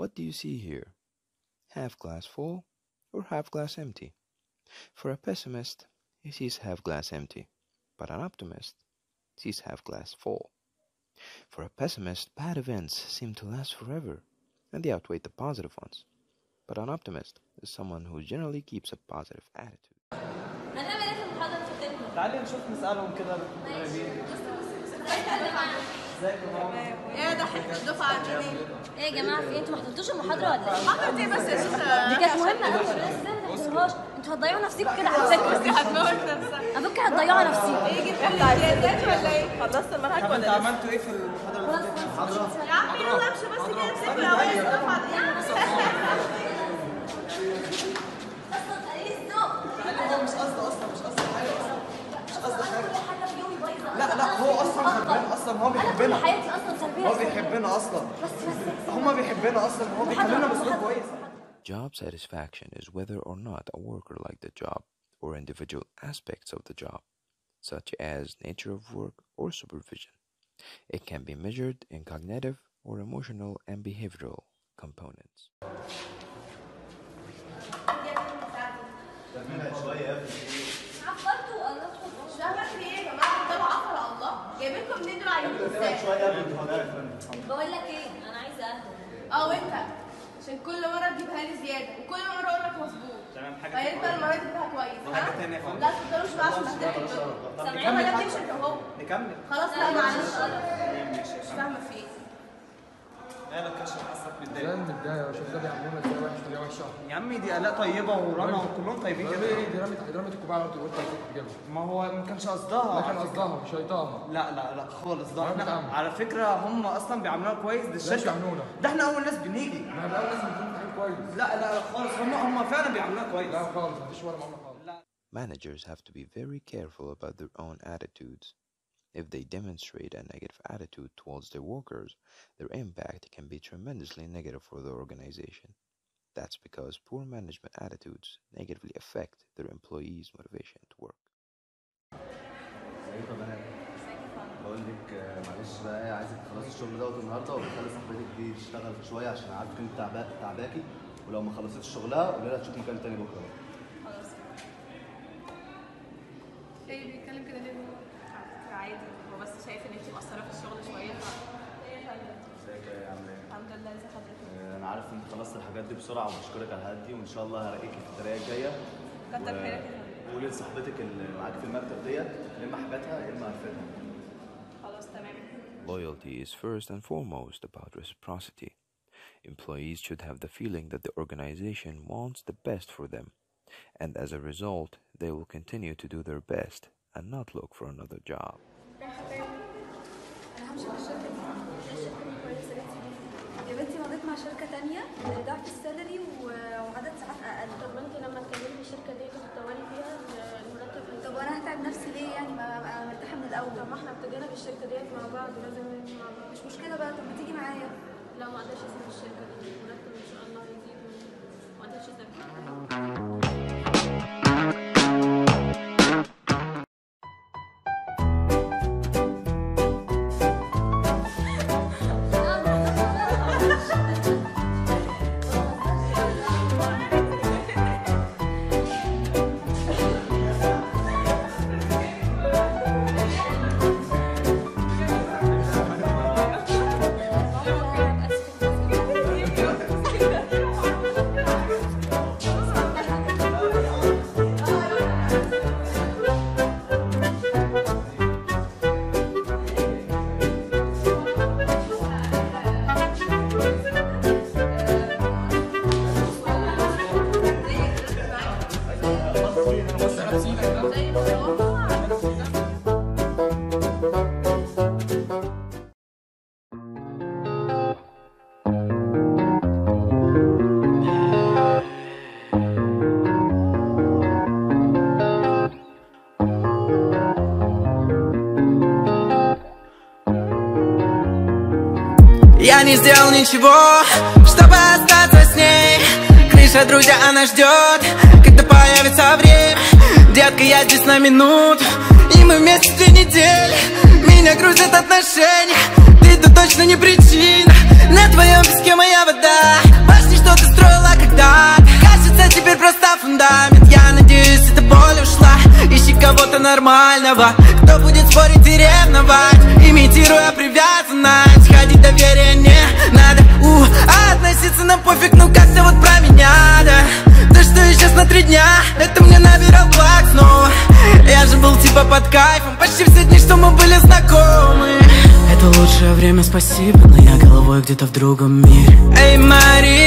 What do you see here? Half glass full or half glass empty? For a pessimist, he sees half glass empty, but an optimist sees half glass full. For a pessimist, bad events seem to last forever, and they outweigh the positive ones. But an optimist is someone who generally keeps a positive attitude. هنعمل ايه في المحاضرة الفاتتة؟ تعالي نشوف نسألهم كده قريبين ازيك يا ماما ايه ده حته الدفعه عاملين ايه؟ ايه يا جماعة في ايه؟ انتوا ما حضرتوش المحاضرة ولا ايه؟ محاضرة ايه بس يا شيخة؟ دي كانت مهمة قوي ازاي ما تحضروهاش؟ انتوا هتضيعوا نفسيكم كده على فكرة هتموت نفسك على فكرة هتضيعوا نفسيكم ايه جبت الامتيازات ولا ايه؟ خلصت المنهج طب ولا انتوا لسه؟ عملتوا ايه في المحاضرة اللي فاتت؟ يا عم يلا امشي بس كده امسكوا الاول الدفعه دي هو مش قصده اصلا مش قصده حاجة اصلا مش قصده حاجة لا لا هو اصلا خربان اصلا هو انا كل بيحبنا حياتي اصلا سلبية هو بيحبنا اصلا بس بس هما بيحبنا اصلا هو بيكلمنا باسلوب كويس Job satisfaction is whether or not a worker liked the job or individual aspects of the job, such as nature of work or supervision. It can be measured in cognitive or emotional and behavioral components. عفرتوا وقلبتوا مش فاهمه في ايه يا جماعه ده عفر على الله جايبين لكم منين دول عايزين ازاي؟ بقول لك ايه انا عايزة اهدى اه وانت عشان كل مره تجيبها لي زياده وكل مره اقول لك مظبوط تمام حاجة فيا ريت بقى المره دي تجيبها كويس ها؟ حاجة تانية يا فندم. لا تفضلوش بقى عشان بهدلك سامعين ولا بتمشي انت وهو نكمل خلاص لا معلش ماشي مش فاهمه في ايه مالك كشف حاسك لا متضايق متضايق شوف ده بيعملونا ازاي وحش طريقه وحشه يا عمي دي الاء طيبة ورنا وكلهم طيبين دي كده ايه دي رمت دي رمت الكوبايه على الارض وقلت هتجيبها ما هو ما كانش قصدها ده كان على فكرة. قصدها شيطان لا لا لا خالص ده أنا احنا متأمل. على فكرة هم اصلا بيعاملونا كويس ده لا الشركة بيعاملونا ده احنا اول ناس بنيجي ما احنا الاول لازم نكون فاهمين كويس لا لا لا خالص هم هم فعلا بيعاملونا كويس لا خالص مفيش ولا معامله خالص لا Managers have to be very careful about their own attitudes. If they demonstrate a negative attitude towards their workers, their impact can be tremendously negative for the organization. That's because poor management attitudes negatively affect their employees' motivation to work. ازيك يا بنات بقول لك آه، معلش بقى إيه، عايزك تخلصي الشغل دوت النهارده وتخلي صاحبتك دي تشتغل شويه عشان عارفك انت تعبا- تعباكي ولو ما خلصتش شغلها قولي لها تشوف مكان تاني بكره خلاص ايه بيتكلم كده ليه هو؟ عادي هو بس شايف ان انت مقصره في الشغل شويه ف ايه يا فندم ازيك يا عم إيه؟ الحمد لله ازي حضرتك آه، انا عارف انت خلصت الحاجات دي بسرعه وبشكرك على الحاجات دي وان شاء الله هلاقيكي في الطريقه الجايه كتر خيرك يا فندم قولي لصاحبتك اللي معاك في المكتب ديت يا اما حاجاتها يا اما هرفدها خلاص تمام Loyalty is first and foremost about reciprocity. Employees should have the feeling that the organization wants the best for them, and as a result, they will continue to do their best and not look for another job. انا همشي من الشركه دي الشركه دي كويسه جدا يا بنتي مضيت مع شركه تانية ضعف السالري و- وعدد ساعات اقل طب ما انت لما تكلمي الشركه دي كنت تدوري فيها المرتب طب وانا هتعب نفسي ليه يعني ما ابقى مرتاحه من الاول طب ما احنا ابتدينا بالشركه ديت مع بعض لازم نمشي مع بعض مش مشكله بقى طب ما تيجي معايا لا ما اقدرش اسيب الشركه دي المرتب ان شاء الله هيزيد ما اقدرش اسيبها Я не сделал ничего, чтобы остаться с ней Крыша, друзья, она ждет, когда появится время Детка, я здесь на минуту, и мы вместе две недели Меня грузят отношения, ты тут точно не причина На твоем песке моя вода, где-то в другом мире Эй, Мари,